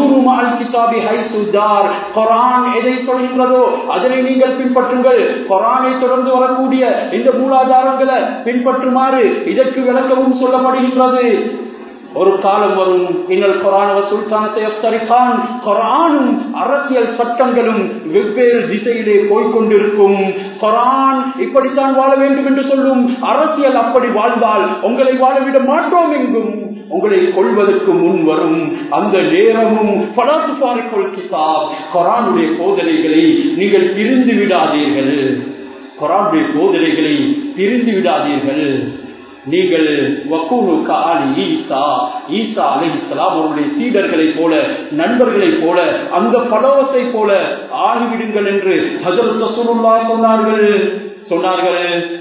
[SPEAKER 1] கொரான் எதை சொல்கின்றதோ அதனை நீங்கள் பின்பற்றுங்கள் கொரானை தொடர்ந்து வரக்கூடிய இந்த மூலாதாரங்களை பின்பற்றுமாறு இதற்கு விளக்கவும் சொல்லப்படுகின்றது ஒரு காலம் வரும் இன்னல் கொரானவ சுல்தானத்தையத்தரிப்பான் கொரானும் அரசியல் சட்டங்களும் வெவ்வேறு திசையிலே போய்கொண்டிருக்கும் கொரான் இப்படித்தான் வாழ வேண்டும் என்று சொல்லும் அரசியல் அப்படி வாழ்ந்தால் உங்களை வாழவிட மாட்டோம் எங்கும் உங்களை கொள்வதற்கு முன் வரும் அந்த நேரமும் பலாத்துபாரிக்குள் கிதாப் கொரானுடைய போதனைகளை நீங்கள் பிரிந்து விடாதீர்கள் கொரானுடைய போதனைகளை பிரிந்து விடாதீர்கள் நீங்கள் வக்கூனுக்கு ஆலி ஈசா ஈசா அலிஹிஸ்லாம் அவருடைய சீடர்களைப் போல நண்பர்களைப் போல அந்த படவத்தை போல ஆகிவிடுங்கள் என்று ஹசரத் ரசூலுல்லா சொன்னார்கள் சொன்னார்கள்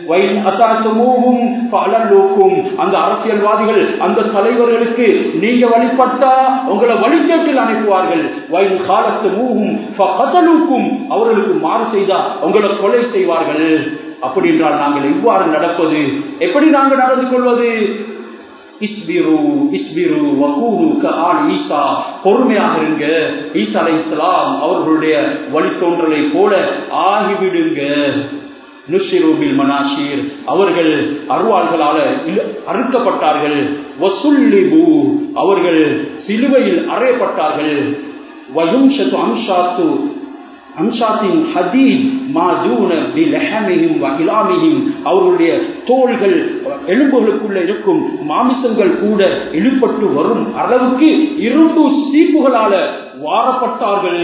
[SPEAKER 1] அந்த அரசியல்வாதிகள் அந்த தலைவர்களுக்கு நீங்க வழிபட்டா உங்களை வழிகேட்டில் அனுப்புவார்கள் வயல் காலத்து மூகும் அவர்களுக்கு மாறு செய்தா உங்களை கொலை செய்வார்கள் அப்படி என்றால் நாங்கள் எவ்வாறு நடப்பது எப்படி நாங்கள் நடந்து கொள்வது இஸ்பிரு இஸ்பிரு வகூரு கஆல் ஈசா பொறுமையாக இருங்க ஈசா அலை இஸ்லாம் அவர்களுடைய வழித்தோன்றலை போல ஆகிவிடுங்க நுஷிரூபில் மனாஷீர் அவர்கள் அருவாள்களால அறுக்கப்பட்டார்கள் வசுல்லிபு அவர்கள் சிலுவையில் அறையப்பட்டார்கள் வயும்ஷத்து அம்ஷாத்து அம்சாத்தின் ஹதீத் மாதூன பிலஹமிஹிம் வகிலாமிஹிம் அவர்களுடைய தோள்கள் எலும்புகளுக்குள்ள இருக்கும் மாமிசங்கள் கூட இழுப்பட்டு வரும் அளவுக்கு இரும்பு சீப்புகளால வாரப்பட்டார்கள்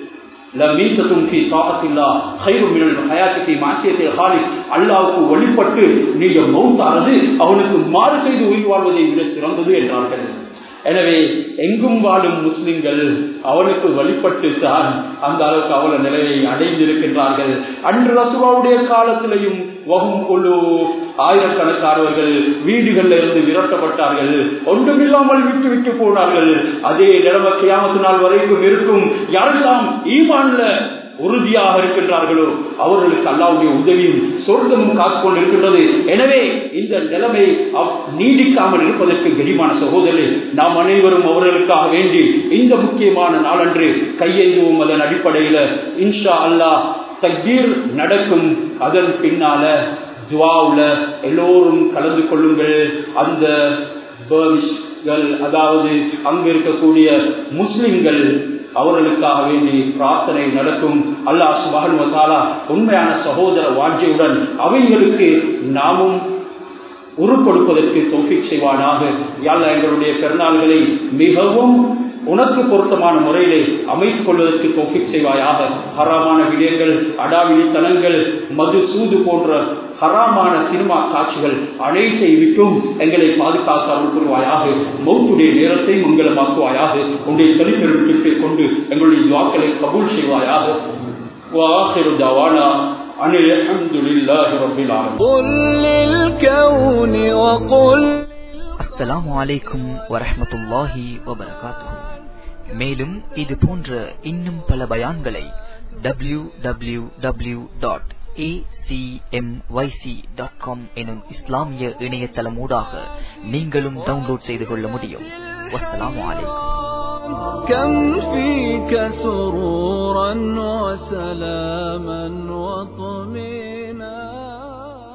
[SPEAKER 1] அல்லாவுக்கு வழிபட்டு நீங்க மௌத்தானது அவனுக்கு மாறு செய்து உயிர் வாழ்வதை விட சிறந்தது என்றார்கள் எனவே எங்கும் வாழும் முஸ்லிம்கள் அவனுக்கு வழிபட்டு தான் அந்த அளவுக்கு அவல நிலையை அடைந்திருக்கின்றார்கள் அன்று ரசுவாவுடைய காலத்திலையும் வகும் குழு ஆயிரக்கணக்கானவர்கள் வீடுகளில் இருந்து விரட்டப்பட்டார்கள் ஒன்றுமில்லாமல் விட்டு விட்டு போனார்கள் அதே நிலைமை கியாமத்து நாள் வரைக்கும் இருக்கும் யாரெல்லாம் ஈமான்ல உறுதியாக இருக்கின்றார்களோ அவர்களுக்கு அல்லாவுடைய உதவியும் சொர்க்கமும் காத்துக்கொண்டு இருக்கின்றது எனவே இந்த நிலைமை நீடிக்காமல் இருப்பதற்கு கரிமான சகோதரி நாம் அனைவரும் அவர்களுக்காக வேண்டி இந்த முக்கியமான நாளன்று கையெழுவும் அதன் அடிப்படையில் இன்ஷா அல்லாஹ் தக்பீர் நடக்கும் அதன் பின்னால துவாவுல எல்லோரும் கலந்து கொள்ளுங்கள் அந்த அதாவது அங்கு இருக்கக்கூடிய முஸ்லிம்கள் அவர்களுக்காக வேண்டி பிரார்த்தனை நடக்கும் அல்லாஹ் சுபகன் வசாலா உண்மையான சகோதர வாஞ்சியுடன் அவைகளுக்கு நாமும் உரு கொடுப்பதற்கு தோஃபிக் செய்வானாக யாழ்லா எங்களுடைய பெருநாள்களை மிகவும் உனக்கு பொருத்தமான முறையிலே அமைத்துக் கொள்வதற்கு தோஃபிக் செய்வாயாக ஹராமான விடயங்கள் அடாவிழித்தனங்கள் மது சூது போன்ற ஹராமான சினிமா காட்சிகள் அனைத்தை விட்டும் எங்களை பாதுகாக்காமல் புரிவாயாக மௌத்துடைய நேரத்தை மங்களமாக்குவாயாக உன்னுடைய தனிப்பெருமிட்டு கொண்டு எங்களுடைய வாக்களை கபூல் செய்வாயாக وآخر دعوانا أن الحمد لله رب العالمين
[SPEAKER 2] قل للكون وقل
[SPEAKER 3] அஸ்ஸலாமு அலைக்கும் வரஹ்மத்துல்லாஹி வபரகாத்துஹு மேலும் இது போன்ற இன்னும் பல பயான்களை W W W dot acmyc.com எனும் இஸ்லாமிய இணையதளமூடாக நீங்களும் டவுன்லோட் செய்து கொள்ள முடியும் வஸ்ஸலாமு அலைக்கும்
[SPEAKER 2] كم فيك سرورا وسلاما